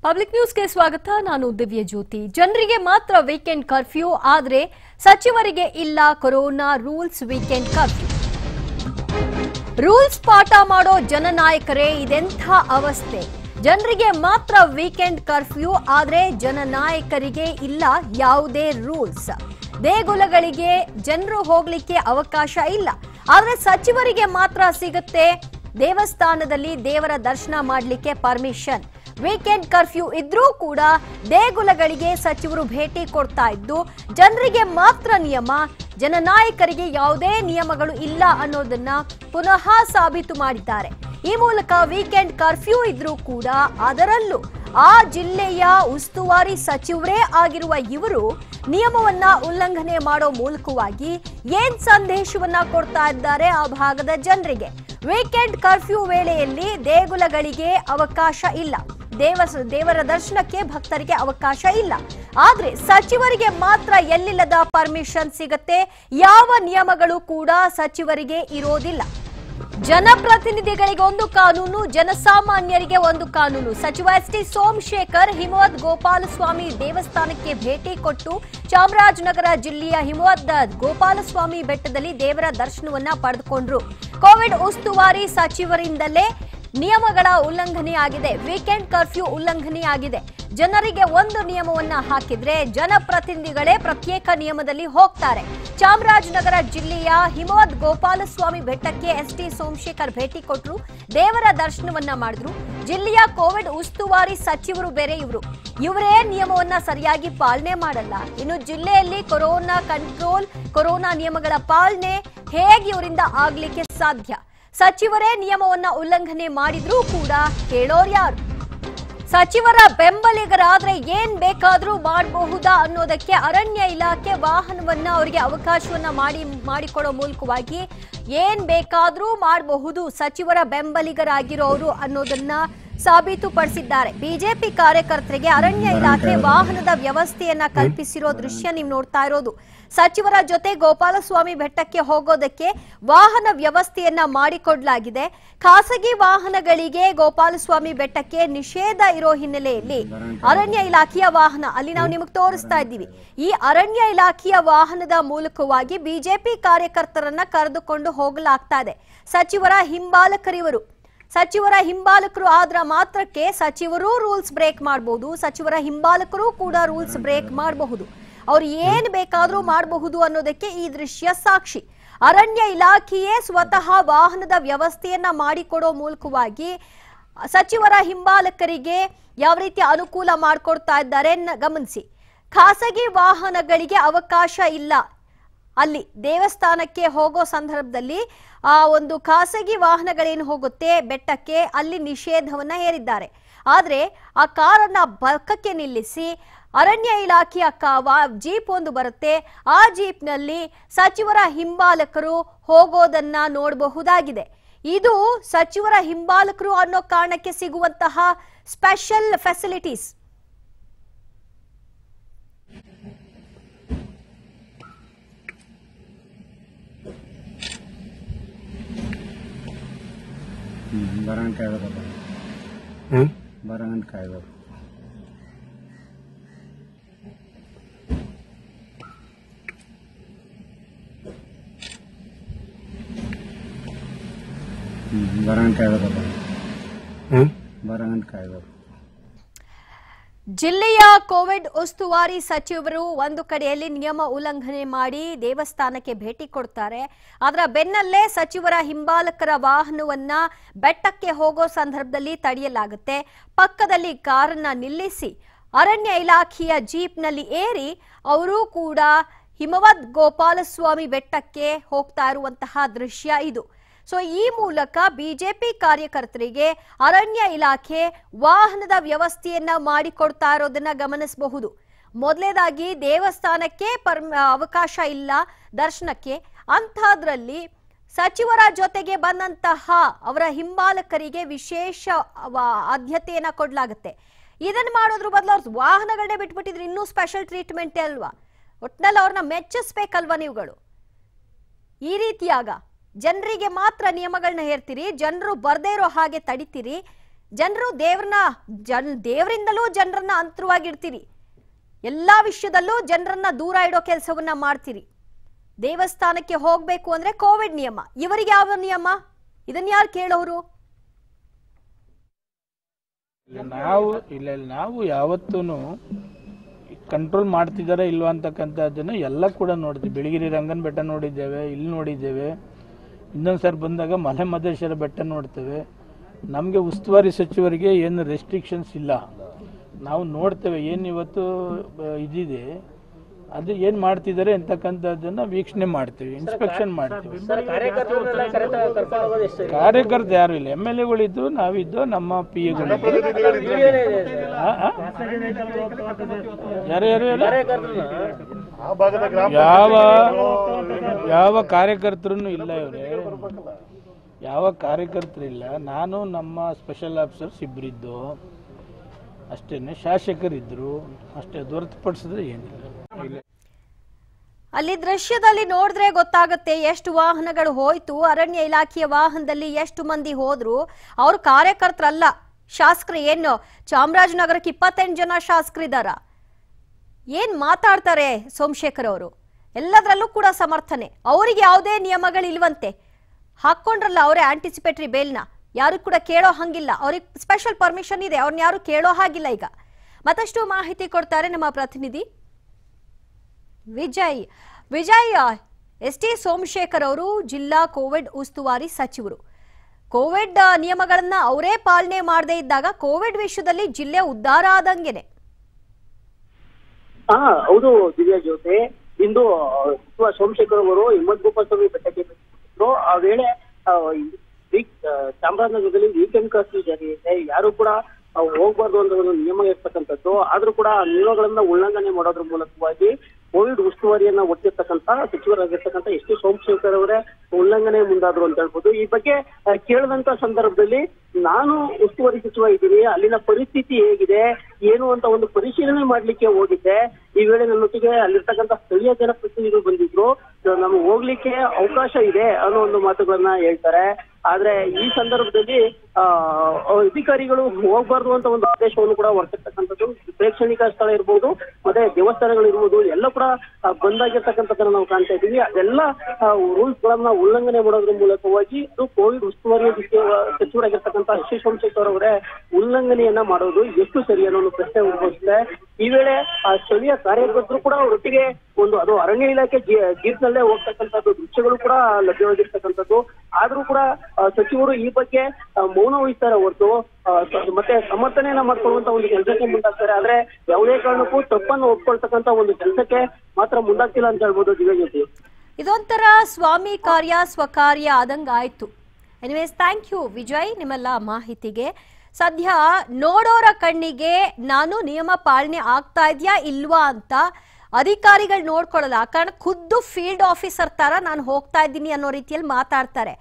Public ನ್ಯೂಸ್ಗೆ ಸ್ವಾಗತ ನಾನು ದಿವ್ಯ ಜ್ಯೋತಿ ಜನರಿಗೆ ಮಾತ್ರ ವೀಕೆಂಡ್ ಕರ್ಫ್ಯೂ ಆದ್ರೆ ಸಚಿವರಿಗೆ ಇಲ್ಲ corona rules weekend curfew rules ಪಾಠ ಮಾಡೋ ಜನನಾಯಕರೇ ಇದೆಂಥ ಅವಸ್ಥೆ ಜನರಿಗೆ ಮಾತ್ರ ವೀಕೆಂಡ್ ಕರ್ಫ್ಯೂ ಆದ್ರೆ ಜನನಾಯಕರಿಗೆ ಇಲ್ಲ ಯಾವುದೇ ರೂಲ್ಸ್ ದೇಗುಲಗಳಿಗೆ ಜನರು ಹೋಗ್ಲಿಕ್ಕೆ ಅವಕಾಶ ಇಲ್ಲ ಆದ್ರೆ ಸಚಿವರಿಗೆ ಮಾತ್ರ ಸಿಗುತ್ತೆ ದೇವಸ್ಥಾನದಲ್ಲಿ ದೇವರ ದರ್ಶನ ಮಾಡಲಿಕ್ಕೆ ಪರ್ಮಿಷನ್ ವೀಕೆಂಡ್ ಕರ್ಫ್ಯೂ ಇದ್ರೂ ಕೂಡ ದೇಗುಲಗಳಿಗೆ ಸಚಿವರು ಭೇಟಿ ಕೊಡ್ತಾ ಇದ್ದು ಜನರಿಗೆ ಮಾತ್ರ ನಿಯಮ ಜನನಾಯಕರಿಗೆ ಯಾವುದೇ ನಿಯಮಗಳು ಇಲ್ಲ ಅನ್ನೋದನ್ನ ಪುನಃ ಸಾಬೀತು ಮಾಡಿದ್ದಾರೆ ಈ ಮೂಲಕ ವೀಕೆಂಡ್ ಕರ್ಫ್ಯೂ ಇದ್ರೂ ಕೂಡ ಅದರಲ್ಲೂ ಆ ಜಿಲ್ಲೆಯ ಉಸ್ತುವಾರಿ ಸಚಿವರೇ ಆಗಿರುವ ಇವರು ನಿಯಮವನ್ನ ಉಲ್ಲಂಘನೆ ಮಾಡೋ ಮೂಲಕವಾಗಿ ಏನ್ ಸಂದೇಶವನ್ನ ಕೊಡ್ತಾ ಇದ್ದಾರೆ ಆ ಭಾಗದ ಜನರಿಗೆ ವೀಕೆಂಡ್ ಕರ್ಫ್ಯೂ ವೇಳೆಯಲ್ಲಿ ದೇಗುಲಗಳಿಗೆ ಅವಕಾಶ ಇಲ್ಲ ದೇವ ದೇವರ ದರ್ಶನಕ್ಕೆ ಭಕ್ತರಿಗೆ ಅವಕಾಶ ಇಲ್ಲ ಆದ್ರೆ ಸಚಿವರಿಗೆ ಮಾತ್ರ ಎಲ್ಲಿಲ್ಲದ ಪರ್ಮಿಷನ್ ಸಿಗತ್ತೆ ಯಾವ ನಿಯಮಗಳು ಕೂಡ ಸಚಿವರಿಗೆ ಇರೋದಿಲ್ಲ ಜನಪ್ರತಿನಿಧಿಗಳಿಗೆ ಒಂದು ಕಾನೂನು ಜನಸಾಮಾನ್ಯರಿಗೆ ಒಂದು ಕಾನೂನು ಸಚಿವ ಎಸ್ ಟಿ ಸೋಮಶೇಖರ್ ಹಿಮವದ್ ಗೋಪಾಲಸ್ವಾಮಿ ದೇವಸ್ಥಾನಕ್ಕೆ ಭೇಟಿ ಕೊಟ್ಟು ಚಾಮರಾಜನಗರ ಜಿಲ್ಲೆಯ ಹಿಮವದ್ ಗೋಪಾಲಸ್ವಾಮಿ ಬೆಟ್ಟದಲ್ಲಿ ದೇವರ ದರ್ಶನವನ್ನ ಪಡೆದುಕೊಂಡ್ರು ಕೋವಿಡ್ ಉಸ್ತುವಾರಿ ಸಚಿವರಿಂದಲೇ ನಿಯಮಗಳ ಉಲ್ಲಂಘನೆ ಆಗಿದೆ ವೀಕೆಂಡ್ ಕರ್ಫ್ಯೂ ಉಲ್ಲಂಘನೆ ಆಗಿದೆ ಜನರಿಗೆ ಒಂದು ನಿಯಮವನ್ನ ಹಾಕಿದ್ರೆ ಜನಪ್ರತಿನಿಧಿಗಳೇ ಪ್ರತ್ಯೇಕ ನಿಯಮದಲ್ಲಿ ಹೋಗ್ತಾರೆ ಚಾಮರಾಜನಗರ ಜಿಲ್ಲೆಯ ಹಿಮವದ್ ಗೋಪಾಲಸ್ವಾಮಿ ಬೆಟ್ಟಕ್ಕೆ ಎಸ್ ಟಿ ಸೋಮಶೇಖರ್ ಭೇಟಿ ಕೊಟ್ಟರು ದೇವರ ದರ್ಶನವನ್ನ ಮಾಡಿದ್ರು ಜಿಲ್ಲೆಯ ಕೋವಿಡ್ ಉಸ್ತುವಾರಿ ಸಚಿವರು ಬೇರೆ ಇವರು ಇವರೇ ನಿಯಮವನ್ನ ಸರಿಯಾಗಿ ಪಾಲನೆ ಮಾಡಲ್ಲ ಇನ್ನು ಜಿಲ್ಲೆಯಲ್ಲಿ ಕೊರೋನಾ ಕಂಟ್ರೋಲ್ ಕೊರೋನಾ ನಿಯಮಗಳ ಪಾಲನೆ ಹೇಗೆ ಇವರಿಂದ ಆಗ್ಲಿಕ್ಕೆ ಸಾಧ್ಯ ಸಚಿವರೇ ನಿಯಮವನ್ನ ಉಲ್ಲಂಘನೆ ಮಾಡಿದ್ರೂ ಕೂಡ ಕೇಳೋರ್ ಯಾರು ಸಚಿವರ ಬೆಂಬಲಿಗರಾದ್ರೆ ಏನ್ ಬೇಕಾದ್ರೂ ಮಾಡಬಹುದಾ ಅನ್ನೋದಕ್ಕೆ ಅರಣ್ಯ ಇಲಾಖೆ ವಾಹನವನ್ನ ಅವರಿಗೆ ಅವಕಾಶವನ್ನ ಮಾಡಿ ಮಾಡಿಕೊಡೋ ಮೂಲಕವಾಗಿ ಏನ್ ಬೇಕಾದ್ರೂ ಮಾಡಬಹುದು ಸಚಿವರ ಬೆಂಬಲಿಗರಾಗಿರೋರು ಅನ್ನೋದನ್ನ ಸಾಬೀತುಪಡಿಸಿದ್ದಾರೆ ಬಿಜೆಪಿ ಕಾರ್ಯಕರ್ತರಿಗೆ ಅರಣ್ಯ ಇಲಾಖೆ ವಾಹನದ ವ್ಯವಸ್ಥೆಯನ್ನ ಕಲ್ಪಿಸಿರೋ ದೃಶ್ಯ ನೀವು ನೋಡ್ತಾ ಇರೋದು ಸಚಿವರ ಜೊತೆ ಗೋಪಾಲಸ್ವಾಮಿ ಬೆಟ್ಟಕ್ಕೆ ಹೋಗೋದಕ್ಕೆ ವಾಹನ ವ್ಯವಸ್ಥೆಯನ್ನ ಮಾಡಿಕೊಡ್ಲಾಗಿದೆ ಖಾಸಗಿ ವಾಹನಗಳಿಗೆ ಗೋಪಾಲಸ್ವಾಮಿ ಬೆಟ್ಟಕ್ಕೆ ನಿಷೇಧ ಇರೋ ಹಿನ್ನೆಲೆಯಲ್ಲಿ ಅರಣ್ಯ ಇಲಾಖೆಯ ವಾಹನ ಅಲ್ಲಿ ನಾವು ನಿಮಗೆ ತೋರಿಸ್ತಾ ಇದ್ದೀವಿ ಈ ಅರಣ್ಯ ಇಲಾಖೆಯ ವಾಹನದ ಮೂಲಕವಾಗಿ ಬಿಜೆಪಿ ಕಾರ್ಯಕರ್ತರನ್ನ ಕರೆದುಕೊಂಡು ಹೋಗಲಾಗ್ತಾ ಇದೆ ಸಚಿವರ ಹಿಂಬಾಲಕರಿವರು ಸಚಿವರ ಹಿಂಬಾಲಕರು ಆದ್ರ ಮಾತ್ರಕ್ಕೆ ಸಚಿವರು ರೂಲ್ಸ್ ಬ್ರೇಕ್ ಮಾಡಬಹುದು ಸಚಿವರ ಹಿಂಬಾಲಕರು ಕೂಡ ರೂಲ್ಸ್ ಬ್ರೇಕ್ ಮಾಡಬಹುದು ಅವ್ರು ಏನ್ ಬೇಕಾದ್ರೂ ಮಾಡಬಹುದು ಅನ್ನೋದಕ್ಕೆ ಈ ದೃಶ್ಯ ಸಾಕ್ಷಿ ಅರಣ್ಯ ಇಲಾಖೆಯೇ ಸ್ವತಃ ವಾಹನದ ವ್ಯವಸ್ಥೆಯನ್ನ ಮಾಡಿಕೊಡೋ ಮೂಲಕವಾಗಿ ಸಚಿವರ ಹಿಂಬಾಲಕರಿಗೆ ಯಾವ ರೀತಿ ಅನುಕೂಲ ಮಾಡಿಕೊಡ್ತಾ ಇದ್ದಾರೆ ನ- ಗಮನಿಸಿ ಖಾಸಗಿ ವಾಹನಗಳಿಗೆ ಅವಕಾಶ ಇಲ್ಲ ಅಲ್ಲಿ ದೇವಸ್ಥಾನಕ್ಕೆ ಹೋಗೋ ಸಂದರ್ಭದಲ್ಲಿ ಆ ಒಂದು ಖಾಸಗಿ ವಾಹನಗಳೇನು ಹೋಗುತ್ತೆ ಬೆಟ್ಟಕ್ಕೆ ಅಲ್ಲಿ ನಿಷೇಧವನ್ನ ಹೇರಿದ್ದಾರೆ ಆದ್ರೆ ಆ ಕಾರನ್ನ ಬಕ್ಕಕ್ಕೆ ನಿಲ್ಲಿಸಿ ಅರಣ್ಯ ಇಲಾಖೆಯ ಕಾ- ವಾ- ಜೀಪ್ ಒಂದು ಬರುತ್ತೆ ಆ ಜೀಪ್ನಲ್ಲಿ ಸಚಿವರ ಹಿಂಬಾಲಕರು ಹೋಗೋದನ್ನ ನೋಡಬಹುದಾಗಿದೆ ಇದು ಸಚಿವರ ಹಿಂಬಾಲಕರು ಅನ್ನೋ ಕಾರಣಕ್ಕೆ ಸಿಗುವಂತಹ ಸ್ಪೆಷಲ್ ಫೆಸಿಲಿಟೀಸ್ ಹ್ಞೂ ಬರೋಣ ಕಾಯ್ಬೇಕಪ್ಪ ಹ್ಮ್ ಬರೋಣ ಕಾಯ್ಬೇಕು ಹ್ಞೂ ಬರೋಣ ಕಾಯ್ಬೇಕಪ್ಪ ಹ್ಮ್ ಬರೋಣ ಕಾಯ್ಬೇಕು ಜಿಲ್ಲೆಯ ಕೋವಿಡ್ ಉಸ್ತುವಾರಿ ಸಚಿವರು ಒಂದು ಕಡೆಯಲ್ಲಿ ನಿಯಮ ಉಲ್ಲಂಘನೆ ಮಾಡಿ ದೇವಸ್ಥಾನಕ್ಕೆ ಭೇಟಿ ಕೊಡ್ತಾರೆ ಅದರ ಬೆನ್ನಲ್ಲೇ ಸಚಿವರ ಹಿಂಬಾಲಕರ ವಾಹನವನ್ನ ಬೆಟ್ಟಕ್ಕೆ ಹೋಗೋ ಸಂದರ್ಭದಲ್ಲಿ ತಡೆಯಲಾಗುತ್ತೆ ಪಕ್ಕದಲ್ಲಿ ಕಾರನ್ನ ನಿಲ್ಲಿಸಿ ಅರಣ್ಯ ಇಲಾಖೆಯ ಜೀಪ್ನಲ್ಲಿ ಏರಿ ಅವರು ಕೂಡ ಹಿಮವದ್ ಗೋಪಾಲಸ್ವಾಮಿ ಬೆಟ್ಟಕ್ಕೆ ಹೋಗ್ತಾ ಇರುವಂತಹ ದೃಶ್ಯ ಇದು ಸೊ ಈ ಮೂಲಕ ಬಿಜೆಪಿ ಕಾರ್ಯಕರ್ತರಿಗೆ ಅರಣ್ಯ ಇಲಾಖೆ ವಾಹನದ ವ್ಯವಸ್ಥೆಯನ್ನ ಮಾಡಿಕೊಡ್ತಾ ಇರೋದನ್ನ ಗಮನಿಸಬಹುದು ಮೊದಲನೇದಾಗಿ ದೇವಸ್ಥಾನಕ್ಕೆ ಪರ್ಮ ಅವಕಾಶ ಇಲ್ಲ ದರ್ಶನಕ್ಕೆ ಅಂಥದ್ರಲ್ಲಿ ಸಚಿವರ ಜೊತೆಗೆ ಬಂದಂತಹ ಅವರ ಹಿಂಬಾಲಕರಿಗೆ ವಿಶೇಷ ವ- ಆದ್ಯತೆಯನ್ನ ಕೊಡ್ಲಾಗುತ್ತೆ ಇದನ್ನ ಮಾಡೋದ್ರ ಬದಲು ಅವ್ರ ವಾಹನಗಳನ್ನೇ ಬಿಟ್ಬಿಟ್ಟಿದ್ರೆ ಇನ್ನೂ ಸ್ಪೆಷಲ್ ಟ್ರೀಟ್ಮೆಂಟ್ ಅಲ್ವಾ ಒಟ್ನಲ್ಲಿ ಅವ್ರನ್ನ ಮೆಚ್ಚಿಸ್ಬೇಕಲ್ವಾ ನೀವುಗಳು ಈ ರೀತಿಯಾಗ ಜನರಿಗೆ ಮಾತ್ರ ನಿಯಮಗಳನ್ನ ಹೇರ್ತೀರಿ ಜನರು ಬರ್ದೇ ಇರೋ ಹಾಗೆ ತಡಿತೀರಿ ಜನರು ದೇವ್ರನ್ನ ಜನ್ ದೇವರಿಂದಲೂ ಜನರನ್ನ ಅಂತರವಾಗಿಡ್ತೀರಿ ಎಲ್ಲಾ ವಿಷಯದಲ್ಲೂ ಜನರನ್ನ ದೂರ ಇಡೋ ಕೆಲಸವನ್ನ ಮಾಡ್ತೀರಿ ದೇವಸ್ಥಾನಕ್ಕೆ ಹೋಗ್ಬೇಕು ಅಂದ್ರೆ ಕೋವಿಡ್ ನಿಯಮ ಇವರಿಗೆ ಯಾವ ನಿಯಮ ಇದನ್ನ ಯಾರು ಕೇಳೋರು ಇಲ್ಲ ನಾವು ಇಲ್ಲ ಇಲ್ಲ ನಾವು ಯಾವತ್ತೂ ಕಂಟ್ರೋಲ್ ಮಾಡ್ತಿದ್ದಾರೆ ಇಲ್ವಾ ಅಂತಕ್ಕಂಥದ್ದನ್ನು ಎಲ್ಲ ಕೂಡ ನೋಡ್ತೀವಿ ಬೆಳಗಿರಿ ರಂಗನ ಬೆಟ್ಟ ನೋಡಿದ್ದೇವೆ ಇಲ್ಲಿ ನೋಡಿದ್ದೇವೆ ಇನ್ನೊಂದು ಸಾರಿ ಬಂದಾಗ ಮಲೆ ಮಹದೇಶ್ವರ ಬೆಟ್ಟ ನೋಡ್ತೇವೆ ನಮಗೆ ಉಸ್ತುವಾರಿ ಸಚಿವರಿಗೆ ಏನು ರೆಸ್ಟ್ರಿಕ್ಷನ್ಸ್ ಇಲ್ಲ ನಾವು ನೋಡ್ತೇವೆ ಏನು ಇವತ್ತು ಆ, ಇದಿದೆ ಅದು ಏನು ಮಾಡ್ತಿದ್ದಾರೆ ಅಂತಕ್ಕಂಥದ್ದನ್ನು ವೀಕ್ಷಣೆ ಮಾಡ್ತೀವಿ ಇನ್ಸ್ಪೆಕ್ಷನ್ ಮಾಡ್ತೀವಿ ಕಾರ್ಯಕರ್ತ ಯಾರು ಇಲ್ಲ ಎಮ್ ಎಲ್ ಎಗಳಿದ್ದು ನಾವಿದ್ದು ನಮ್ಮ ಪಿ ಎಗಳಿದ್ದು ಯಾರು ಯಾರು ಯಾರು? ಯಾವ ಯಾವ ಕಾರ್ಯಕರ್ತರು ಇಲ್ಲ ಇವರೇ ಯಾವ ಕಾರ್ಯಕರ್ತರು ಇಲ್ಲ ನಾನು ನಮ್ಮ ಸ್ಪೆಷಲ್ ಆಫೀಸರ್ಸ್ ಇಬ್ಬರಿದ್ದು ಅಷ್ಟೇನೆ ಶಾಸಕರಿದ್ರು ಅಷ್ಟೇ ಹೊರತುಪಡಿಸಿದ್ರೆ ಏನಿಲ್ಲ ಅಲ್ಲಿ ದೃಶ್ಯದಲ್ಲಿ ನೋಡಿದ್ರೆ ಗೊತ್ತಾಗುತ್ತೆ ಎಷ್ಟು ವಾಹನಗಳು ಹೋಯ್ತು ಅರಣ್ಯ ಇಲಾಖೆಯ ವಾಹನದಲ್ಲಿ ಎಷ್ಟು ಮಂದಿ ಹೋದ್ರು ಅವ್ರ ಕಾರ್ಯಕರ್ತರಲ್ಲ ಶಾಸಕರು ಏನು ಚಾಮರಾಜನಗರಕ್ಕೆ ಇಪ್ಪತ್ತೆಂಟು ಜನ ಶಾಸಕರಿದಾರ ಏನ್ ಮಾತಾಡ್ತಾರೆ ಸೋಮಶೇಖರ್ ಅವರು ಎಲ್ಲದರಲ್ಲೂ ಕೂಡ ಸಮರ್ಥನೆ ಅವರಿಗೆ ಯಾವುದೇ ನಿಯಮಗಳಿಲ್ವಂತೆ ಹಾಕೊಂಡ್ರಲ್ಲ ಅವರೇ ಆಂಟಿಸಿಪೇಟರಿ ಬೇಲ್ನ ಯಾರು ಕೂಡ ಕೇಳೋ ಹಂಗಿಲ್ಲ ಅವ್ರಿಗೆ ಸ್ಪೆಷಲ್ ಪರ್ಮಿಷನ್ ಇದೆ ಅವ್ರನ್ನ ಯಾರು ಕೇಳೋ ಹಾಗಿಲ್ಲ ಈಗ ಮತ್ತಷ್ಟು ಮಾಹಿತಿ ಕೊಡ್ತಾರೆ ನಮ್ಮ ಪ್ರತಿನಿಧಿ ವಿಜಯ್ ವಿಜಯ್ ಎಸ್ ಟಿ ಸೋಮಶೇಖರ್ ಅವರು ಜಿಲ್ಲಾ ಕೋವಿಡ್ ಉಸ್ತುವಾರಿ ಸಚಿವರು ಕೋವಿಡ್ ಆ, ನಿಯಮಗಳನ್ನ ಅವರೇ ಪಾಲನೆ ಮಾಡದೇ ಇದ್ದಾಗ ಕೋವಿಡ್ ವಿಷಯದಲ್ಲಿ ಜಿಲ್ಲೆ ಉದ್ಧಾರ ಆದಂಗೆನೆ ಹಾ ಹೌದು ದಿವ್ಯಾ ಜ್ಯೋತಿ ಇಂದು ಸಚಿವ ಸೋಮಶೇಖರ್ ಅವರು ಹಿಮ್ಮತ್ಗೋಪಾಸ್ವಾಮಿ ಬೆಟ್ಟಕ್ಕೆ ಭೇಟಿ ಆ ವೇಳೆ ಆ, ವೀಕ್ ಆ, ಚಾಮರಾಜನಗರದಲ್ಲಿ ವೀಕೆಂಡ್ ಕರ್ಫ್ಯೂ ಜಾರಿ ಇದೆ ಯಾರು ಕೂಡ ಆ, ಹೋಗ್ಬಾರ್ದು ಅಂತ ಒಂದು ನಿಯಮ ಇರ್ತಕ್ಕಂಥದ್ದು ಆದ್ರೂ ಕೂಡ ಆ ನಿಯಮಗಳನ್ನ ಉಲ್ಲಂಘನೆ ಮಾಡೋದ್ರ ಮೂಲಕವಾಗಿ ಕೋವಿಡ್ ಉಸ್ತುವಾರಿಯನ್ನ ಹೊತ್ತಿರ್ತಕ್ಕಂಥ ಸಚಿವರಾಗಿರ್ತಕ್ಕಂಥ ಎಸ್ ಟಿ ಸೋಮಶೇಖರ್ ಅವರೇ ಉಲ್ಲಂಘನೆ ಮುಂದಾದ್ರು ಅಂತ ಹೇಳ್ಬೋದು ಈ ಬಗ್ಗೆ ಆ, ಕೇಳಿದಂತ ಸಂದರ್ಭದಲ್ಲಿ ನಾನು ಉಸ್ತುವಾರಿ ಸಚಿವ ಇದ್ದೀನಿ ಅಲ್ಲಿನ ಪರಿಸ್ಥಿತಿ ಹೇಗಿದೆ ಏನು ಅಂತ ಒಂದು ಪರಿಶೀಲನೆ ಮಾಡ್ಲಿಕ್ಕೆ ಹೋಗಿದ್ದೆ ಈ ವೇಳೆ ನನ್ನೊಟ್ಟಿಗೆ ಅಲ್ಲಿರ್ತಕ್ಕಂಥ ಸ್ಥಳೀಯ ಜನಪ್ರತಿನಿಧಿಗಳು ಬಂದಿದ್ರು ನಮಗೆ ಹೋಗ್ಲಿಕ್ಕೆ ಅವಕಾಶ ಇದೆ ಅನ್ನೋ ಒಂದು ಮಾತುಗಳನ್ನ ಹೇಳ್ತಾರೆ ಆದ್ರೆ ಈ ಸಂದರ್ಭದಲ್ಲಿ ಆ ಅಧಿಕಾರಿಗಳು ಹೋಗ್ಬಾರ್ದು ಅಂತ ಒಂದು ಆದೇಶವನ್ನು ಕೂಡ ಹೊರಟಿರ್ತಕ್ಕಂಥದ್ದು ಪ್ರೇಕ್ಷಣಿಕ ಸ್ಥಳ ಇರ್ಬೋದು ಮತ್ತೆ ದೇವಸ್ಥಾನಗಳಿರ್ಬೋದು ಎಲ್ಲ ಕೂಡ ಆ, ಬಂದಾಗಿರ್ತಕ್ಕಂಥದ್ದನ್ನ ನಾವು ಕಾಣ್ತಾ ಇದ್ದೀವಿ ಅದೆಲ್ಲ ರೂಲ್ಸ್ ಗಳನ್ನ ಉಲ್ಲಂಘನೆ ಮಾಡೋದ್ರ ಮೂಲಕವಾಗಿ ಇದು ಕೋವಿಡ್ ಉಸ್ತುವಾರಿ ಸಚಿವ- ಸಚಿವರಾಗಿರ್ತಕ್ಕಂಥ ಎಸ್ ಸಿ ಸೋಮಶೇಖರ್ ಅವರೇ ಉಲ್ಲಂಘನೆಯನ್ನ ಮಾಡೋದು ಎಷ್ಟು ಸರಿ ಅನ್ನೋ ಒಂದು ಪ್ರಶ್ನೆ ಉದ್ಭವಿಸಿದೆ ಈ ವೇಳೆ ಆ ಸ್ಥಳೀಯ ಕಾರ್ಯಕರ್ತರು ಕೂಡ ಅವರೊಟ್ಟಿಗೆ ಒಂದು ಅದು ಅರಣ್ಯ ಇಲಾಖೆ ಜೀಪ್ನಲ್ಲೇ ಹೋಗ್ತಕ್ಕಂಥದ್ದು ದೃಶ್ಯಗಳು ಕೂಡ ಲಭ್ಯವಾಗಿರ್ತಕ್ಕಂಥದ್ದು ಆದ್ರೂ ಕೂಡ ಆ, ಸಚಿವರು ಈ ಬಗ್ಗೆ ಆ, ಮೌನ ವಹಿಸ್ತಾರೆ ಹೊರತು ಆ, ಸ- ಮತ್ತೆ ಸಮರ್ಥನೆಯನ್ನ ಮಾಡ್ಕೊಳ್ಳುವಂತ ಒಂದು ಕೆಲಸಕ್ಕೆ ಮುಂದಾಗ್ತಾರೆ ಆದ್ರೆ ಯಾವುದೇ ಕಾರಣಕ್ಕೂ ತಪ್ಪನ್ನು ಒಪ್ಕೊಳ್ತಕ್ಕಂತ ಒಂದು ಕೆಲಸಕ್ಕೆ ಮಾತ್ರ ಮುಂದಾಗ್ತಿಲ್ಲ ಅಂತ ಹೇಳ್ಬೋದು ದಿವ್ಯ ಜ್ಯೋತಿ ಇದೊಂಥರ ಸ್ವಾಮಿ ಕಾರ್ಯ ಸ್ವಕಾರ್ಯ ಆದಂಗ ಆಯ್ತು ಎನಿವೇಸ್ ಥ್ಯಾಂಕ್ ಯು ವಿಜಯ್ ನಿಮ್ಮೆಲ್ಲ ಮಾಹಿತಿಗೆ ಸದ್ಯ ನೋಡೋರ ಕಣ್ಣಿಗೆ ನಾನು ನಿಯಮ ಪಾಲನೆ ಆಗ್ತಾ ಇದೆಯಾ ಇಲ್ವಾ ಅಂತ ಅಧಿಕಾರಿಗಳು ನೋಡ್ಕೊಳ್ಳಲ್ಲ ಆ ಕಾರಣ ಖುದ್ದು ಫೀಲ್ಡ್ ಆಫೀಸರ್ ತರ ನಾನು ಹೋಗ್ತಾ ಇದ್ದೀನಿ ಅನ್ನೋ ರೀತಿಯಲ್ಲಿ ಮಾತಾಡ್ತಾರೆ